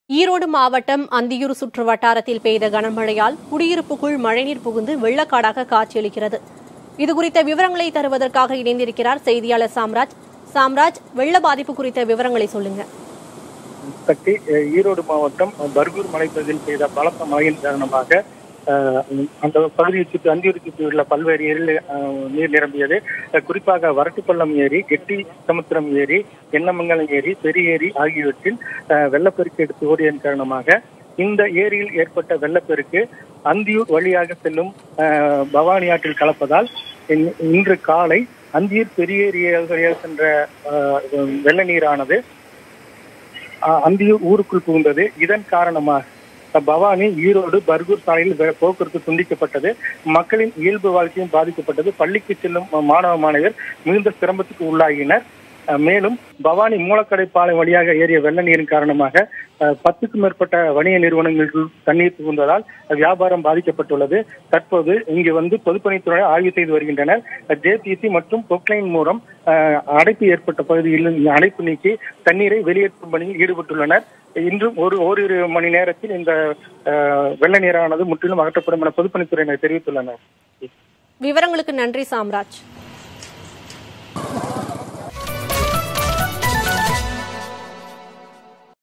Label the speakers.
Speaker 1: ஈரோடு மாவட்டம் அந்தியூர் சுற்று வட்டாரத்தில் பெய்த கனமழையால் குடியிருப்புக்குள் மழைநீர் புகுந்து வெள்ளக்காடாக காட்சியளிக்கிறது இதுகுறித்த விவரங்களை தருவதற்காக இணைந்திருக்கிறார் செய்தியாளர் சாம்ராஜ் சாம்ராஜ் வெள்ள பாதிப்பு குறித்த விவரங்களை சொல்லுங்க
Speaker 2: சக்தி அஹ், ஈரோடு மாவட்டம் பர்கூர் மலைப்பகுதியில் பெய்த பலத்த மழையின் காரணமாக அஹ், அந்த பகுதியை சுற்றி அந்தியூரை சுற்றியுள்ள பல்வேறு ஏரியில் அஹ், நீர் நிரம்பியது அஹ், குறிப்பாக வரட்டுப்பள்ளம் ஏரி கெட்டி சமுத்திரம் ஏரி எண்ணமங்கலம் ஏரி பெரிய ஏரி ஆகியவற்றில் அஹ், வெள்ளப்பெருக்கு எடுத்து ஓடியதன் காரணமாக இந்த ஏரியில் ஏற்பட்ட வெள்ளப்பெருக்கு அந்தியூர் வழியாக செல்லும் அஹ், பவானி ஆற்றில் கலப்பதால் இன்- இன்று காலை அந்தியூர் பெரிய ஏரி வழியாக சென்ற அஹ், வெள்ள நீரானது அஹ் அந்தியூர் ஊருக்குள் புகுந்தது இதன் காரணமாக பவானி ஈரோடு பர்கூர் சாலையில் வே- போக்குவரத்து துண்டிக்கப்பட்டது மக்களின் இயல்பு வாழ்க்கையும் பாதிக்கப்பட்டது பள்ளிக்கு செல்லும் மாணவ மாணவியர் மிகுந்த சிரமத்துக்கு உள்ளாகினர் அஹ் மேலும் பவானி மூலக்கடை பாலம் வழியாக ஏறிய வெள்ள நீரின் காரணமாக அஹ், பத்துக்கும் மேற்பட்ட வணிக நிறுவனங்களுக்குள் தண்ணீர் புகுந்ததால் வியாபாரம் பாதிக்கப்பட்டுள்ளது தற்போது இங்கு வந்து பொதுப்பணித்துறை ஆய்வு செய்து வருகின்றனர் ஜேபிசி மற்றும் பொக்லைன் மூலம் அஹ், அடைப்பு ஏற்பட்ட பகுதியில் இந்த அடைப்பு நீக்கி தண்ணீரை வெளியேற்றும் பணியில் ஈடுபட்டுள்ளனர் இன்றும் ஒரு ஓரிரு மணி நேரத்தில் இந்த அஹ், வெள்ள நீரானது முற்றிலும் அகற்றப்படும் என பொதுப்பணித்துறையினர் தெரிவித்துள்ளனர்
Speaker 1: விவரங்களுக்கு நன்றி சாம்ராஜ்